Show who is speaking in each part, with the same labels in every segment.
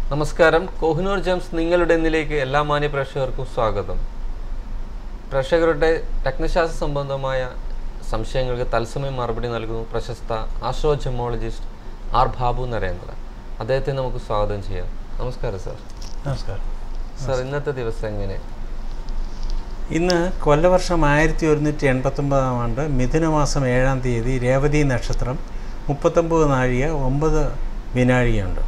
Speaker 1: നമസ്കാരം കോഹിനൂർ ജംസ് നിങ്ങളുടെ ഇന്നിലേക്ക് എല്ലാ മാന്യ പ്രേക്ഷകർക്കും സ്വാഗതം പ്രേക്ഷകരുടെ ടെക്നശാസ്ത്ര സംബന്ധമായ സംശയങ്ങൾക്ക് തത്സമയം മറുപടി നൽകുന്നു പ്രശസ്ത astro gemologist R Babu Narendra അദ്ദേഹത്തെ നമുക്ക് സ്വാഗതം ചെയ്യാം നമസ്കാരം സാർ
Speaker 2: നമസ്കാരം
Speaker 1: സാർ ഇന്നത്തെ ദിവസം എങ്ങനെ
Speaker 2: ഇന്ന് കൊല്ലവർഷം ആയിരത്തി ഒരുന്നൂറ്റി എൺപത്തൊമ്പതാം ആണ്ട് മിഥുനമാസം ഏഴാം തീയതി രേവതി നക്ഷത്രം മുപ്പത്തൊമ്പത് നാഴിക ഒമ്പത് വിനാഴികയുണ്ട്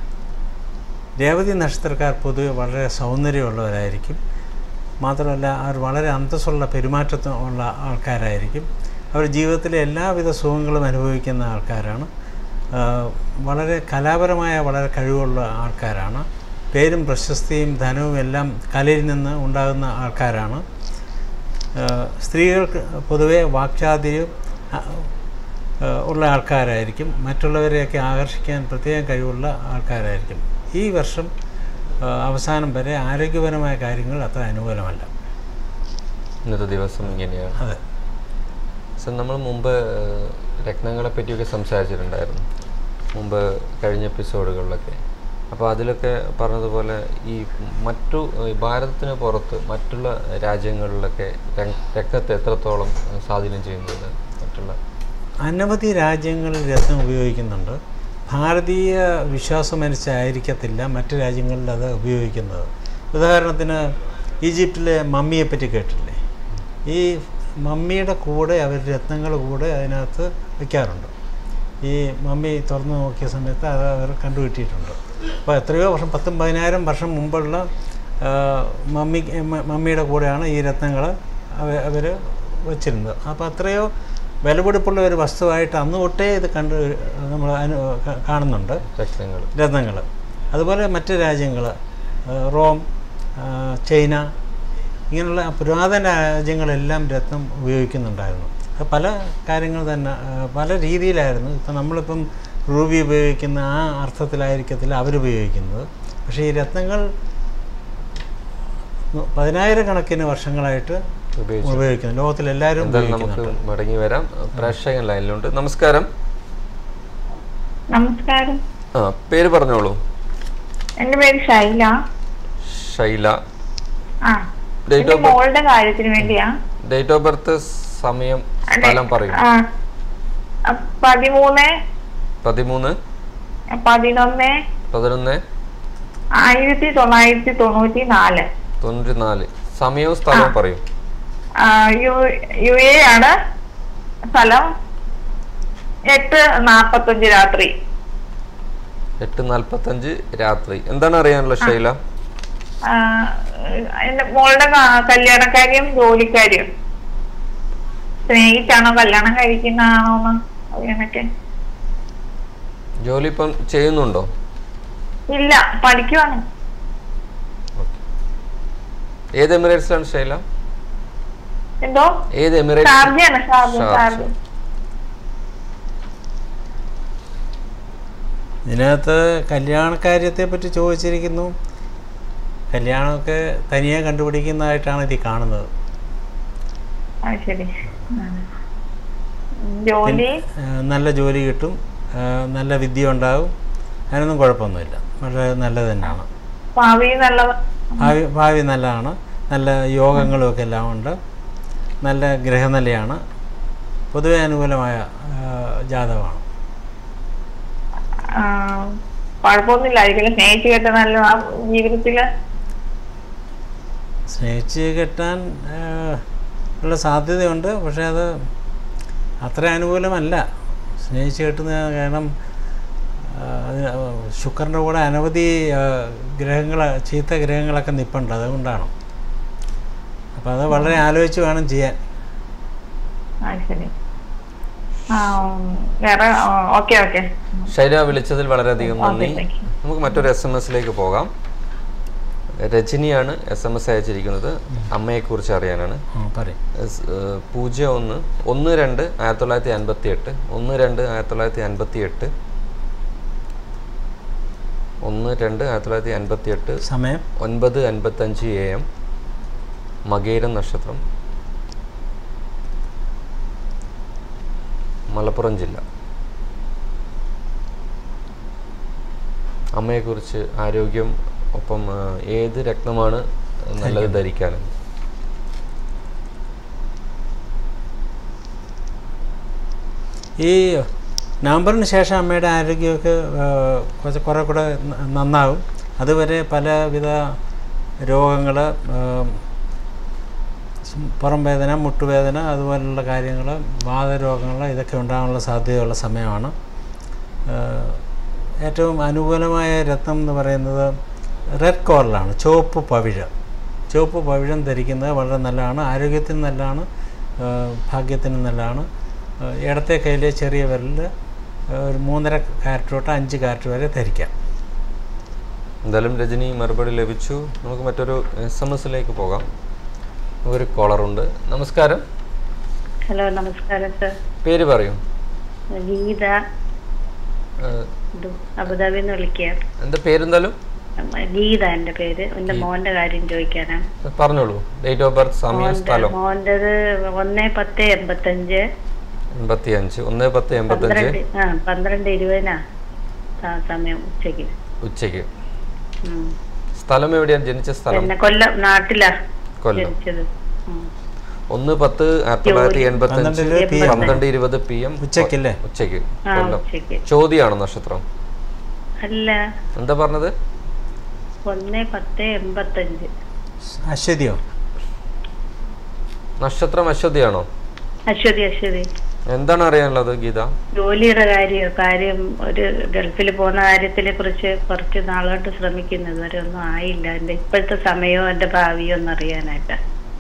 Speaker 2: രേവതി നക്ഷത്രക്കാർ പൊതുവെ വളരെ സൗന്ദര്യമുള്ളവരായിരിക്കും മാത്രമല്ല അവർ വളരെ അന്തസ്സുള്ള പെരുമാറ്റമുള്ള ആൾക്കാരായിരിക്കും അവർ ജീവിതത്തിലെ എല്ലാവിധ സുഖങ്ങളും അനുഭവിക്കുന്ന ആൾക്കാരാണ് ആ, വളരെ കലാപരമായ വളരെ കഴിവുള്ള ആൾക്കാരാണ് പേരും പ്രശസ്തിയും ധനവും എല്ലാം കലയിൽ നിന്ന് ഉണ്ടാകുന്ന ആൾക്കാരാണ് ആ, സ്ത്രീകൾക്ക് പൊതുവെ വാക്ചാതിര്യം ആ, ആ, ഉള്ള ആൾക്കാരായിരിക്കും മറ്റുള്ളവരെയൊക്കെ ആകർഷിക്കാൻ പ്രത്യേകം കഴിവുള്ള ആൾക്കാരായിരിക്കും ഈ വർഷം ആ, അവസാനം വരെ ആരോഗ്യപരമായ കാര്യങ്ങൾ അത്ര അനുകൂലമല്ല
Speaker 1: ഇന്നത്തെ ദിവസം ഇങ്ങനെയാണ്
Speaker 2: അതെ
Speaker 1: സാർ നമ്മൾ മുമ്പ് ഏഹ്, രത്നങ്ങളെ പറ്റിയൊക്കെ സംസാരിച്ചിട്ടുണ്ടായിരുന്നു മുമ്പ് കഴിഞ്ഞ എപ്പിസോഡുകളിലൊക്കെ അപ്പോൾ അതിലൊക്കെ പറഞ്ഞതുപോലെ ഈ മറ്റു ഈ ഭാരതത്തിന് പുറത്ത് മറ്റുള്ള രാജ്യങ്ങളിലൊക്കെ ര- രക്തത്തെ എത്രത്തോളം ഏഹ്, സ്വാധീനം ചെയ്യുന്നുണ്ട് മറ്റുള്ള
Speaker 2: അനവധി രാജ്യങ്ങളിൽ രത്നം ഉപയോഗിക്കുന്നുണ്ട് ഭാരതീയ വിശ്വാസമനുസരിച്ചായിരിക്കത്തില്ല മറ്റു രാജ്യങ്ങളിൽ അത് ഉപയോഗിക്കുന്നത് ഉദാഹരണത്തിന് ഈജിപ്തിലെ മമ്മിയെ പറ്റി കേട്ടില്ലേ ഈ മമ്മിയുടെ കൂടെ അവർ രത്നങ്ങൾ കൂടെ അതിനകത്ത് വയ്ക്കാറുണ്ട് ഈ മമ്മി തുറന്നു നോക്കിയ സമയത്ത് അത് അവർ കണ്ടുകിട്ടിയിട്ടുണ്ട് അപ്പോൾ എത്രയോ വർഷം പത്തും പതിനായിരം വർഷം മുമ്പുള്ള ആ, മമ്മി മ- മമ്മിയുടെ കൂടെയാണ് ഈ രത്നങ്ങൾ അവർ വച്ചിരുന്നത് അപ്പോൾ അത്രയോ വിലപിടിപ്പുള്ള ഒരു വസ്തുവായിട്ട് അന്ന് തൊട്ടേ ഇത് കണ്ട് നമ്മൾ അനു ക- കാണുന്നുണ്ട്
Speaker 1: രത്നങ്ങൾ
Speaker 2: രത്നങ്ങൾ അതുപോലെ മറ്റ് രാജ്യങ്ങൾ റോം ആ, ചൈന ഇങ്ങനെയുള്ള പുരാതന രാജ്യങ്ങളെല്ലാം രത്നം ഉപയോഗിക്കുന്നുണ്ടായിരുന്നു അത് പല കാര്യങ്ങൾ തന്നെ ആ, പല രീതിയിലായിരുന്നു ഇപ്പം നമ്മളിപ്പം റൂബി ഉപയോഗിക്കുന്ന ആ അർത്ഥത്തിലായിരിക്കത്തില്ല അവരുപയോഗിക്കുന്നത് പക്ഷേ ഈ രത്നങ്ങൾ പതിനായിരക്കണക്കിന് വർഷങ്ങളായിട്ട്
Speaker 1: ഉപയോഗിച്ചു
Speaker 2: ഉപയോഗിക്കുന്നു ലോകത്തിലെല്ലാവരും
Speaker 1: എന്തായാലും നമുക്ക്
Speaker 2: ഉപയോഗിക്കുന്നുണ്ട്
Speaker 1: മടങ്ങി വരാം പ്രേക്ഷകൻ ലൈനിലുണ്ട് നമസ്കാരം
Speaker 3: നമസ്കാരം
Speaker 1: ആ പേര് പറഞ്ഞോളൂ
Speaker 3: എന്റെ പേര് ശൈല
Speaker 1: ശൈല
Speaker 3: ആ
Speaker 1: Date
Speaker 3: എന്റെ
Speaker 1: of birth?
Speaker 3: മോളുടെ കാര്യത്തിന് വേണ്ടിയാ
Speaker 1: ഡേറ്റ് ഓഫ് ബർത്ത് സമയം സ്ഥലം പറയും
Speaker 3: ആ ആ, പതിമൂന്ന്
Speaker 1: പതിമൂന്ന്
Speaker 3: പതിനൊന്ന്
Speaker 1: പതിനൊന്ന്
Speaker 3: ആയിരത്തി തൊള്ളായിരത്തി തൊണ്ണൂറ്റി നാല്
Speaker 1: തൊണ്ണൂറ്റി നാല് സമയവും സ്ഥലവും പറയും
Speaker 3: ആ, യു യു എ ആണ് സ്ഥലം എട്ട് നാപ്പത്തഞ്ച് രാത്രി
Speaker 1: എട്ട് നാൽപ്പത്തഞ്ച് രാത്രി എന്താണ് അറിയാനുള്ള ശൈല
Speaker 3: ആ, എന്റെ മോളുടെ ക- കല്യാണക്കാരിയും ജോലിക്കാരിയും സ്നേഹിച്ചാണോ കല്യാണം കഴിക്കുന്നതാണോ എന്ന് അറിയാനൊക്കെ
Speaker 1: ജോലി ഇപ്പം ചെയ്യുന്നുണ്ടോ
Speaker 3: ഇല്ല പഠിക്കുവാണ്
Speaker 1: ഏത് എമിറേറ്റ്സിലാണ് ശൈല
Speaker 3: എന്തോ
Speaker 1: ഏത് എമിറേറ്റ്സ്
Speaker 3: ഷാർജയാണ് ഷാർജ
Speaker 1: ഷാർജ.
Speaker 3: ഷാർജ
Speaker 2: ഇതിനകത്ത് കല്യാണക്കാര്യത്തെ പറ്റി ചോദിച്ചിരിക്കുന്നു കല്യാണമൊക്കെ തനിയെ കണ്ടുപിടിക്കുന്നതായിട്ടാണ് ഇതിൽ കാണുന്നത്
Speaker 3: ആ ശരി ആ. ജോലി
Speaker 2: ആ, നല്ല ജോലി കിട്ടും ആ, നല്ല വിദ്യ ഉണ്ടാകും അതിനൊന്നും കുഴപ്പമൊന്നുമില്ല വളരെ നല്ലത് തന്നെയാണ്
Speaker 3: ഭാവി നല്ലത്
Speaker 2: ഭാവി ഭാവി നല്ലതാണ് നല്ല യോഗങ്ങളും ഒക്കെ എല്ലാം ഉണ്ട് നല്ല ഗ്രഹനിലയാണ് പൊതുവെ അനുകൂലമായ ആ, ജാതകമാണ്
Speaker 3: ആ, കുഴപ്പമൊന്നുമില്ലായിരിക്കും സ്നേഹിച്ചു കേട്ട നല്ല ആ ജീവിതത്തില്
Speaker 2: സ്നേഹിച്ച് കെട്ടാൻ ആ, ഉള്ള സാധ്യതയുണ്ട് പക്ഷേ അത് അത്ര അനുകൂലമല്ല സ്നേഹിച്ച് കെട്ടുന്ന കാരണം ആ, അതിന് ശുക്രൻ്റെ കൂടെ അനവധി ഗ്രഹങ്ങൾ ചീത്ത ഗ്രഹങ്ങളൊക്കെ നിൽപ്പുണ്ട് അതുകൊണ്ടാണ് അപ്പോൾ അത് വളരെ ആലോചിച്ച് വേണം ചെയ്യാൻ
Speaker 3: ആ ശരി ആ ഉം, വേറെ ഓക്കെ ഓക്കെ
Speaker 1: ശൈല വിളിച്ചതിൽ വളരെയധികം നന്ദി
Speaker 3: ഓക്കെ, താങ്ക് യു.
Speaker 1: നമുക്ക് മറ്റൊരു എസ് എം എസിലേക്ക് പോകാം രജനിയാണ് എസ് എം എസ് അയച്ചിരിക്കുന്നത് അമ്മയെക്കുറിച്ച് അറിയാനാണ്
Speaker 2: പറയും
Speaker 1: എസ്, ഏഹ്, പൂജ്യം ഒന്ന് ഒന്ന് രണ്ട് ആയിരത്തി തൊള്ളായിരത്തി അൻപത്തി എട്ട് ഒന്ന് രണ്ട് ആയിരത്തി തൊള്ളായിരത്തി അൻപത്തി എട്ട് ഒന്ന് രണ്ട് ആയിരത്തി തൊള്ളായിരത്തി അൻപത്തി എട്ട്
Speaker 2: സമയം
Speaker 1: ഒൻപത് അൻപത്തഞ്ച് എ എം മകേരം നക്ഷത്രം മലപ്പുറം ജില്ല അമ്മയെക്കുറിച്ച് ആരോഗ്യം ഒപ്പം ആ, ഏത് രത്നമാണ് നല്ലത് ധരിക്കാൻ
Speaker 2: ഈ നവംബറിന് ശേഷം അമ്മയുടെ ആരോഗ്യമൊക്കെ ആ, കുറച്ച് കുറേ കൂടെ ന- നന്നാവും അതുവരെ പലവിധ രോഗങ്ങൾ പുറം വേദന മുട്ടുവേദന അതുപോലുള്ള കാര്യങ്ങൾ വാതരോഗങ്ങൾ ഇതൊക്കെ ഉണ്ടാകാനുള്ള സാധ്യതയുള്ള സമയമാണ് ആ, ഏറ്റവും അനുകൂലമായ രത്നം എന്ന് പറയുന്നത് റെഡ് കോറലാണ് ചുവപ്പ് പവിഴം ചുവപ്പ് പവിഴം ധരിക്കുന്നത് വളരെ നല്ലതാണ് ആരോഗ്യത്തിന് നല്ലതാണ് ആ, ഭാഗ്യത്തിന് നല്ലതാണ് ആ, ഇടത്തെ കയ്യിലെ ചെറിയ വിരലിൽ ഒരു മൂന്നര കാരറ്റ് തൊട്ട് അഞ്ച് കാരറ്റ് വരെ ധരിക്കാം
Speaker 1: എന്തായാലും രജനി മറുപടി ലഭിച്ചു നമുക്ക് മറ്റൊരു എസ് എം എസിലേക്ക് പോകാം ഒരു കോളറുണ്ട് നമസ്കാരം
Speaker 4: ഹലോ നമസ്കാരം സർ
Speaker 1: പേര് പറയൂ
Speaker 4: ഗീത
Speaker 1: ആ,
Speaker 4: ഇത് അബുദാബിന്ന് വിളിക്കുക
Speaker 1: എന്താ പേരെന്തായാലും
Speaker 4: ഗീത എന്റെ പേര് എന്റെ മോന്റെ കാര്യം ചോദിക്കാനാണ്
Speaker 1: പറഞ്ഞോളൂ ഡേറ്റ് ഓഫ് ബർത്ത് സമയം
Speaker 4: മോന്റെ
Speaker 1: സ്ഥലം
Speaker 4: മോന്റേത് ഒന്ന് പത്ത് എൺപത്തഞ്ച്
Speaker 1: എൺപത്തി അഞ്ച് ഒന്ന് പത്ത് എൺപത്തഞ്ച്
Speaker 4: പന്ത്രണ്ട് ആ പന്ത്രണ്ട് ഇരുപതിനാ സ- സമയം ഉച്ചക്ക്
Speaker 1: ഉച്ചയ്ക്ക്
Speaker 4: ഉം.
Speaker 1: സ്ഥലം എവിടെയാണ് ജനിച്ച സ്ഥലം
Speaker 4: പിന്നെ കൊല്ലം നാട്ടിലാ
Speaker 1: കൊല്ലം
Speaker 4: ജനിച്ചത് ഉം.
Speaker 1: ഒന്ന് പത്ത് ആയിരത്തി തൊള്ളായിരത്തി എൺപത്തി അഞ്ച്
Speaker 2: പന്ത്രണ്ട് ഇരുപത് PM.
Speaker 1: പന്ത്രണ്ട് ഇരുപത് പി എം
Speaker 2: ഉച്ചയ്ക്കല്ലേ
Speaker 1: ഉച്ചയ്ക്ക്
Speaker 4: ആ
Speaker 1: കൊല്ലം
Speaker 4: ഉച്ചക്ക്
Speaker 1: ചോദ്യമാണോ നക്ഷത്രം
Speaker 4: അല്ല
Speaker 1: എന്താ പറഞ്ഞത്
Speaker 4: ഒന്ന് പത്ത് എൺപത്തഞ്ച്
Speaker 2: അശ്വതിയോ
Speaker 1: നക്ഷത്രം അശ്വതിയാണോ
Speaker 4: അശ്വതി അശ്വതി
Speaker 1: എന്താണ് അറിയാനുള്ളത് ഗീത
Speaker 4: ജോലിയുടെ കാര്യം കാര്യം ഒരു ഗൾഫിൽ പോകുന്ന കാര്യത്തിനെ കുറിച്ച് കുറച്ച് നാളോട്ട് ശ്രമിക്കുന്നു ഇതുവരെ ഒന്നും ആയില്ല എന്റെ ഇപ്പോഴത്തെ സമയവും എന്റെ ഭാവിയോ ഒന്ന് അറിയാനായിട്ട്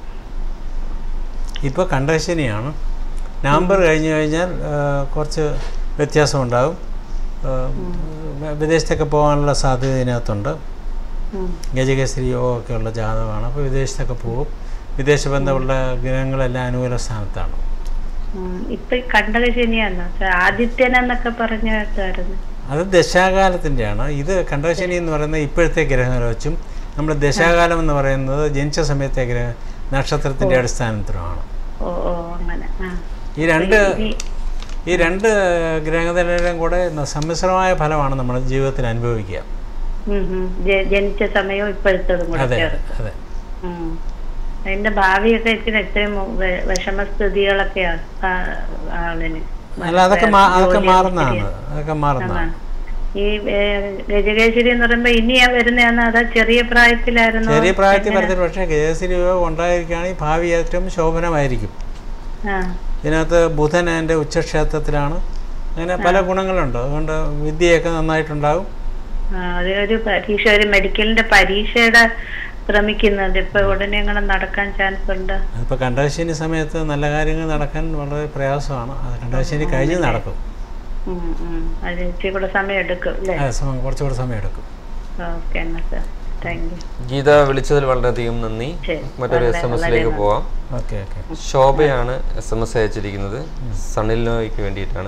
Speaker 2: ഇപ്പോൾ കണ്ടശനിയാണ് നവംബർ കഴിഞ്ഞ് കഴിഞ്ഞാൽ ആ, കുറച്ച് വ്യത്യാസമുണ്ടാകും ആ, വിദേശത്തൊക്കെ പോകാനുള്ള സാധ്യത ഇതിനകത്തുണ്ട്
Speaker 4: ഉം.
Speaker 2: ഗജകേസരി യോഗമൊക്കെ ഉള്ള ജാതകമാണ് അപ്പോൾ വിദേശത്തൊക്കെ പോകും വിദേശ ബന്ധമുള്ള ഗ്രഹങ്ങളെല്ലാം അനുകൂല സ്ഥാനത്താണ്
Speaker 4: ഉം. ഇപ്പൊ ഈ കണ്ടക ശനിയാണോ ആദിത്യൻ എന്നൊക്കെ പറഞ്ഞ കേട്ടായിരുന്നു
Speaker 2: അത് ദശാകാലത്തിൻ്റെയാണ് ഇത് കണ്ടശനി എന്ന് പറയുന്നത് ഇപ്പോഴത്തെ ഗ്രഹങ്ങൾ വെച്ചും നമ്മുടെ ദശാകാലം എന്ന് പറയുന്നത് ജനിച്ച സമയത്തെ ഗ്രഹ നക്ഷത്രത്തിൻ്റെ അടിസ്ഥാനത്തിലുമാണ്
Speaker 4: ഓ ഓ അങ്ങനെ ആ
Speaker 2: ഈ രണ്ട്
Speaker 4: ഈ-
Speaker 2: ഈ രണ്ട് ഗ്രഹനിലയും കൂടെ ന- സമ്മിശ്രമായ ഫലമാണ് നമ്മുടെ ജീവിതത്തിൽ അനുഭവിക്കുക
Speaker 4: ഉം ഉം. ജ- ജനിച്ച സമയവും ഇപ്പോഴത്തതും കൂടെ
Speaker 2: അതെ
Speaker 4: ചേർത്ത്
Speaker 2: അതെ
Speaker 4: ഉം. അതിന്റെ ഭാവിയൊക്കെ ഇച്ചിരി എത്രയും വെ- വിഷമസ്ഥിതികളൊക്കെയാണ് ആ- ആളിന്
Speaker 2: അല്ല അതൊക്കെ മാ- അതൊക്കെ
Speaker 4: ജോലി
Speaker 2: മാറുന്നതാണ്
Speaker 4: ഒത്തിരി-
Speaker 2: അതൊക്കെ മാറുന്നതാണ്
Speaker 4: ഈ ഏ, ഗജകേശ്വരി എന്ന് പറയുമ്പോ ഇനിയാ വരുന്നതാണ് അതാ ചെറിയ പ്രായത്തിലായിരുന്നു
Speaker 2: ചെറിയ പ്രായത്തിൽ പറഞ്ഞിട്ട് പക്ഷേ ഗജശ്രീ യോഗം ഉണ്ടായിരിക്കുകയാണെങ്കിൽ ഭാവി ഏറ്റവും ശോഭനമായിരിക്കും
Speaker 4: ആ
Speaker 2: ഇതിനകത്ത് ബുധൻ എൻ്റെ ഉച്ചക്ഷേത്രത്തിലാണ് അങ്ങനെ പല ഗുണങ്ങളുണ്ട് അതുകൊണ്ട് വിദ്യയൊക്കെ നന്നായിട്ടുണ്ടാകും
Speaker 4: ആ, അതൊരു പരീക്ഷ ഒരു മെഡിക്കലിന്റെ പരീക്ഷയുടെ ശ്രമിക്കുന്നുണ്ട് ഇപ്പൊ ഉടനെ അങ്ങനെ നടക്കാൻ ചാൻസ് ഉണ്ട്
Speaker 2: അതിപ്പോൾ കണ്ടശനി സമയത്ത് നല്ല കാര്യങ്ങൾ നടക്കാൻ വളരെ പ്രയാസമാണ് അത് കണ്ടശനി കഴിഞ്ഞ് നടക്കും
Speaker 4: ഉം, ഉം. അതിന് ഇച്ചിരി കൂടെ സമയം എടുക്കും അല്ലേ
Speaker 2: ആ സമയം കുറച്ചുകൂടെ സമയം എടുക്കും
Speaker 4: ഓക്കെ എന്നാ സാർ താങ്ക് യു
Speaker 1: ഗീത വിളിച്ചതിൽ വളരെയധികം നന്ദി
Speaker 4: ശരി.
Speaker 1: മറ്റൊരു
Speaker 4: വളരെ-
Speaker 1: എസ് എം
Speaker 4: വളരെ
Speaker 1: എസിലേക്ക്
Speaker 4: നന്ദി.
Speaker 1: പോവാം
Speaker 2: ഓക്കെ ഓക്കെ
Speaker 1: ശോഭയാണ് എസ് എം എസ് അയച്ചിരിക്കുന്നത് സണിൽ നോയ്ക്ക് വേണ്ടിയിട്ടാണ്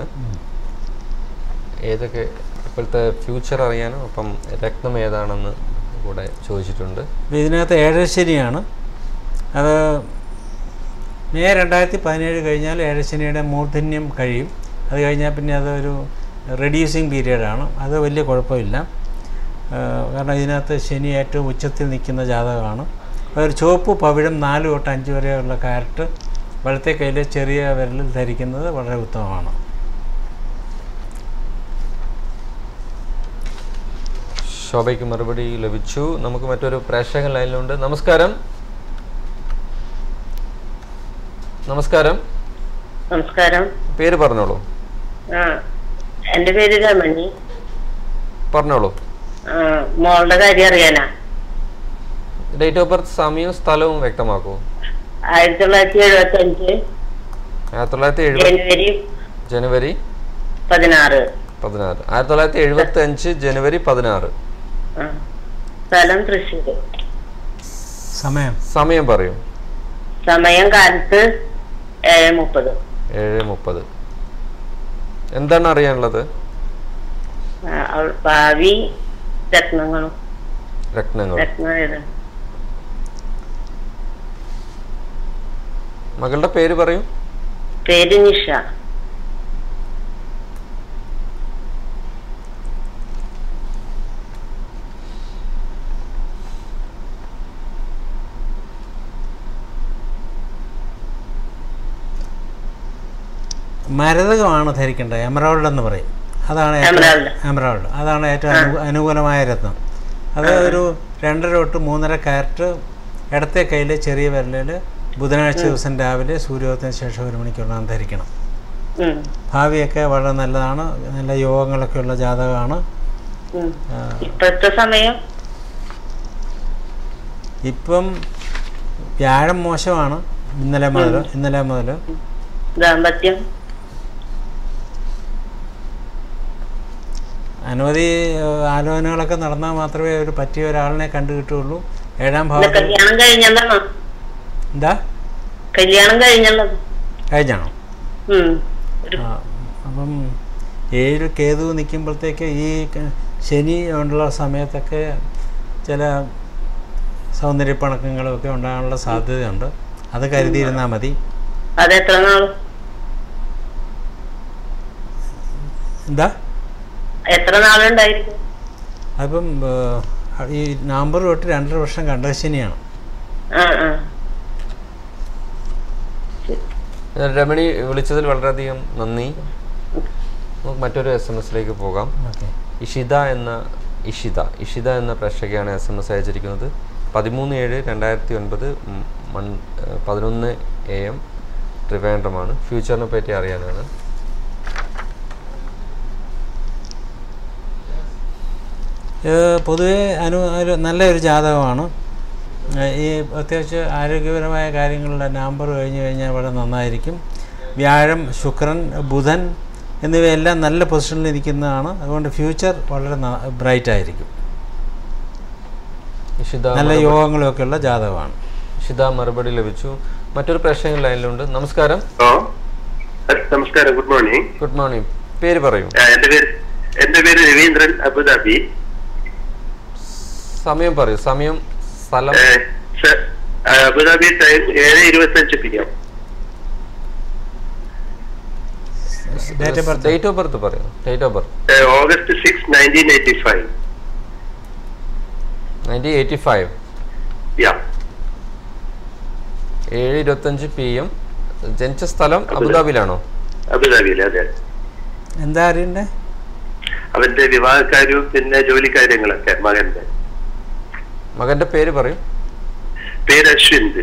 Speaker 1: ഏതൊക്കെ ഇപ്പോഴത്തെ ഫ്യൂച്ചർ അറിയാനും അപ്പം രത്നം ഏതാണെന്ന് കൂടെ ചോദിച്ചിട്ടുണ്ട്
Speaker 2: അപ്പോൾ ഇതിനകത്ത് ഏഴരശനിയാണ് അത് മെയ് രണ്ടായിരത്തി പതിനേഴ് കഴിഞ്ഞാൽ ഏഴരശനിയുടെ മൂർധന്യം കഴിയും അത് കഴിഞ്ഞാൽ പിന്നെ അതൊരു റെഡ്യൂസിങ് പീരീഡാണ് അത് വലിയ കുഴപ്പമില്ല ആ, കാരണം ഇതിനകത്ത് ശനി ഏറ്റവും ഉച്ചത്തിൽ നിൽക്കുന്ന ജാതകമാണ് ഒരു ചുവപ്പ് പവിഴം നാല് തൊട്ട് അഞ്ച് വരെയുള്ള കാരറ്റ് വലത്തെ കയ്യിൽ ചെറിയ വിരലിൽ ധരിക്കുന്നത് വളരെ ഉത്തമമാണ്
Speaker 1: ശോഭയ്ക്ക് മറുപടി ലഭിച്ചു നമുക്ക് മറ്റൊരു പ്രേക്ഷകൻ ലൈനിലുണ്ട് നമസ്കാരം നമസ്കാരം
Speaker 5: നമസ്കാരം
Speaker 1: പേര് പറഞ്ഞോളൂ
Speaker 5: ആ എന്റെ പേര് രമണി
Speaker 1: പറഞ്ഞോളൂ
Speaker 5: ആ, മോളുടെ കാര്യം അറിയാനാ
Speaker 1: ഡേറ്റ് ഓഫ് ബർത്ത് സമയവും സ്ഥലവും വ്യക്തമാക്കൂ
Speaker 5: ആയിരത്തി തൊള്ളായിരത്തി എഴുപത്തി അഞ്ച്
Speaker 1: ആയിരത്തി തൊള്ളായിരത്തി എഴുപത്
Speaker 5: ജനുവരി
Speaker 1: ജനുവരി
Speaker 5: പതിനാറ്
Speaker 1: പതിനാറ് ആയിരത്തി തൊള്ളായിരത്തി എഴുപത്തി അഞ്ച് ജനുവരി പതിനാറ്
Speaker 5: ആ. സ്ഥലം തൃശ്ശൂര്
Speaker 2: സമയം
Speaker 1: സമയം പറയൂ
Speaker 5: സമയം കാലത്ത് ഏഴ് മുപ്പത്
Speaker 1: ഏഴ് മുപ്പത് എന്താണ് അറിയാനുള്ളത്
Speaker 5: ആ, അവൾ- ഭാവി രത്നങ്ങളും
Speaker 1: രത്നങ്ങൾ
Speaker 5: രത്നം ഏത്
Speaker 1: മകളുടെ പേര് പറയൂ
Speaker 5: പേര് നിഷ
Speaker 2: മരതകമാണ് ധരിക്കേണ്ടത് എമറോൾഡ് എന്ന് പറയും അതാണ് ഏറ്റവും
Speaker 5: Emerald.
Speaker 2: എമറോൾഡ് അതാണ് ഏറ്റവും അനു- അനുകൂലമായ രത്നം അത് ഒരു രണ്ടര തൊട്ട് മൂന്നര കാരറ്റ് ഇടത്തെ കയ്യിൽ ചെറിയ വിരലിൽ ബുധനാഴ്ച ദിവസം രാവിലെ സൂര്യോദയത്തിന് ശേഷം ഒരു മണിക്കൂറിനകം ധരിക്കണം
Speaker 5: ഉം,
Speaker 2: ഭാവിയൊക്കെ വളരെ നല്ലതാണ് നല്ല യോഗങ്ങളൊക്കെ ഉള്ള ജാതകമാണ്
Speaker 5: ഉം.
Speaker 2: ആ,
Speaker 5: ഇപ്പോഴത്തെ സമയം
Speaker 2: ഇപ്പം വ്യാഴം മോശമാണ് ഇന്നലെ മുതൽ ഇന്നലെ മുതൽ
Speaker 5: ദാമ്പത്യം
Speaker 2: അനവധി ഏഹ്, ആലോചനകളൊക്കെ നടന്നാൽ മാത്രമേ ഒരു പറ്റിയ ഒരാളിനെ കണ്ടു കിട്ടുകയുള്ളൂ ഏഴാം
Speaker 5: ഇത്
Speaker 2: ഭാവത്തിൽ
Speaker 5: കല്യാണം കഴിഞ്ഞതാണോ
Speaker 2: എന്താ
Speaker 5: കല്യാണം കഴിഞ്ഞുള്ളത്
Speaker 2: കഴിഞ്ഞാണോ
Speaker 5: ഉം. ഒരു
Speaker 2: ആ, അപ്പം ഏഴ് കേതു നിൽക്കുമ്പോഴത്തേക്ക് ഈ ക- ശനി ഉള്ള സമയത്തൊക്കെ ചില സൗന്ദര്യപ്പണക്കങ്ങളും ഒക്കെ ഉണ്ടാകാനുള്ള സാധ്യതയുണ്ട് അത് കരുതിയിരുന്നാൽ മതി
Speaker 5: അത് എത്ര നാള്
Speaker 2: എന്താ
Speaker 5: എത്ര നാളുണ്ടായിരിക്കും
Speaker 2: അപ്പം ഏഹ്, ഈ നവംബർ തൊട്ട് രണ്ടര വർഷം കണ്ടക ശനിയാണ്
Speaker 5: ആ ആ
Speaker 1: രമണി വിളിച്ചതിൽ വളരെയധികം നന്ദി നമുക്ക് മറ്റൊരു എസ് എം എസിലേക്ക് പോകാം
Speaker 2: ഓക്കെ
Speaker 1: ഇഷിത എന്ന ഇഷിത ഇഷിത എന്ന പ്രേക്ഷകയാണ് എസ് എം എസ് അയച്ചിരിക്കുന്നത് പതിമൂന്ന് ഏഴ് രണ്ടായിരത്തി ഒൻപത് ഉം, മൺ ഏഹ് പതിനൊന്ന് എ എം ട്രിവാൻഡ്രമാണ് ഫ്യൂച്ചറിനെ പറ്റി അറിയാനാണ്
Speaker 2: ഇത് പൊതുവേ അനു ഒരു നല്ലൊരു ജാതകമാണ് ഏഹ് ഈ പ്രത്യേകിച്ച് ആരോഗ്യപരമായ കാര്യങ്ങളുടെ നമ്പർ കഴിഞ്ഞ് കഴിഞ്ഞാൽ വളരെ നന്നായിരിക്കും വ്യാഴം ശുക്രൻ ബുധൻ എന്നിവയെല്ലാം നല്ല പൊസിഷനിൽ ഇരിക്കുന്നതാണ് അതുകൊണ്ട് ഫ്യൂച്ചർ വളരെ ബ്രൈറ്റ് ആയിരിക്കും
Speaker 1: ഇഷിത
Speaker 2: നല്ല
Speaker 1: മറുപടി-
Speaker 2: യോഗങ്ങളൊക്കെ ഉള്ള ജാതകമാണ്
Speaker 1: ഇഷിത മറുപടി ലഭിച്ചു മറ്റൊരു പ്രേക്ഷകൻ ലൈനിലുണ്ട് നമസ്കാരം
Speaker 6: ഹലോ നമസ്കാരം ഗുഡ് മോർണിംഗ്
Speaker 1: ഗുഡ് മോർണിംഗ് പേര് പറയൂ
Speaker 6: എന്റെ പേര് എന്റെ പേര് രവീന്ദ്രൻ അബുദാബി
Speaker 1: സമയം പറയൂ സമയം സ്ഥലം
Speaker 6: ഏ, സ- ആ, അബുദാബി ടൈം ഏഴ് ഇരുപത്തഞ്ച് P M
Speaker 2: date of birth
Speaker 1: date of birth പറയൂ date of birth
Speaker 6: August six nineteen eighty five
Speaker 1: nineteen eighty five
Speaker 6: yeah
Speaker 1: ഏഴ് ഇരുപത്തഞ്ച് പി എം ജനിച്ച സ്ഥലം
Speaker 6: അബുദാബി.
Speaker 1: അബുദാബിയിലാണോ
Speaker 6: അബുദാബിയിൽ അതെ
Speaker 2: എന്താ അറിയണ്ടേ
Speaker 6: അവന്റെ വിവാഹക്കാര്യവും പിന്നെ ജോലിക്കാര്യങ്ങളൊക്കെ മകന്റെ
Speaker 1: മകന്റെ പേര് പറയൂ
Speaker 6: പേര് അശ്വിന്ത്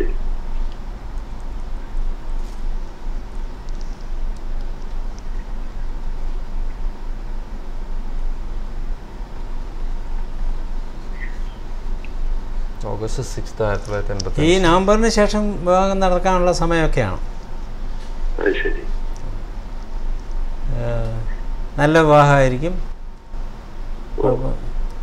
Speaker 1: ഓഗസ്റ്റ് സിക്സ് ആയിരത്തി തൊള്ളായിരത്തി
Speaker 2: ഈ
Speaker 1: എൺപത്തി
Speaker 2: നവംബറിന് ശേഷം വിവാഹം നടക്കാനുള്ള സമയമൊക്കെയാണ്
Speaker 6: അത് ശരി
Speaker 2: ഏഹ് നല്ല വിവാഹമായിരിക്കും കുഴപ്പം-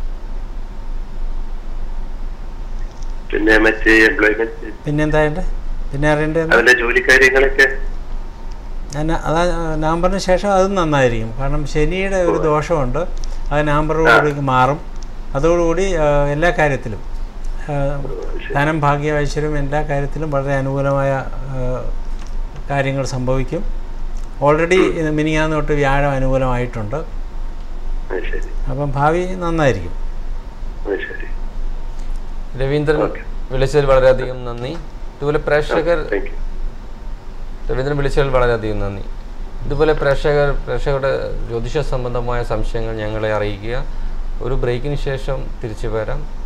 Speaker 6: പിന്നെ മറ്റ് എംപ്ലോയ്മെന്റ്
Speaker 2: പിന്നെന്താ വേണ്ടേ പിന്നെ അറിയേണ്ടത്
Speaker 6: അവന്റെ ജോലിക്കാര്യങ്ങളൊക്കെ
Speaker 2: ഞാൻ അതാ നവംബറിന് ശേഷം അതും നന്നായിരിക്കും കാരണം ശനിയുടെ ഒരു ദോഷമുണ്ട് അത് നവംബറോടുകൂടി മാറും അതോടുകൂടി ആ, എല്ലാ കാര്യത്തിലും ആ, ധനം ഭാഗ്യ ഐശ്വര്യം എല്ലാ കാര്യത്തിലും വളരെ അനുകൂലമായ ആ, കാര്യങ്ങൾ സംഭവിക്കും ഓൾറെഡി മിനിങ്ങാന്ന് തൊട്ട് വ്യാഴം അനുകൂലമായിട്ടുണ്ട്
Speaker 6: അത് ശരി
Speaker 2: അപ്പം ഭാവി നന്നായിരിക്കും
Speaker 6: അത് ശരി
Speaker 1: രവീന്ദ്രൻ
Speaker 6: Okay.
Speaker 1: വിളിച്ചതിൽ വളരെയധികം നന്ദി ഇതുപോലെ പ്രേക്ഷകർ
Speaker 6: താങ്ക് യു
Speaker 1: രവീന്ദ്രൻ വിളിച്ചതിൽ വളരെയധികം നന്ദി ഇതുപോലെ പ്രേക്ഷകർ പ്രേക്ഷകരുടെ ജ്യോതിഷ സംബന്ധമായ സംശയങ്ങൾ ഞങ്ങളെ അറിയിക്കുക ഒരു ബ്രേക്കിന് ശേഷം തിരിച്ചു വരാം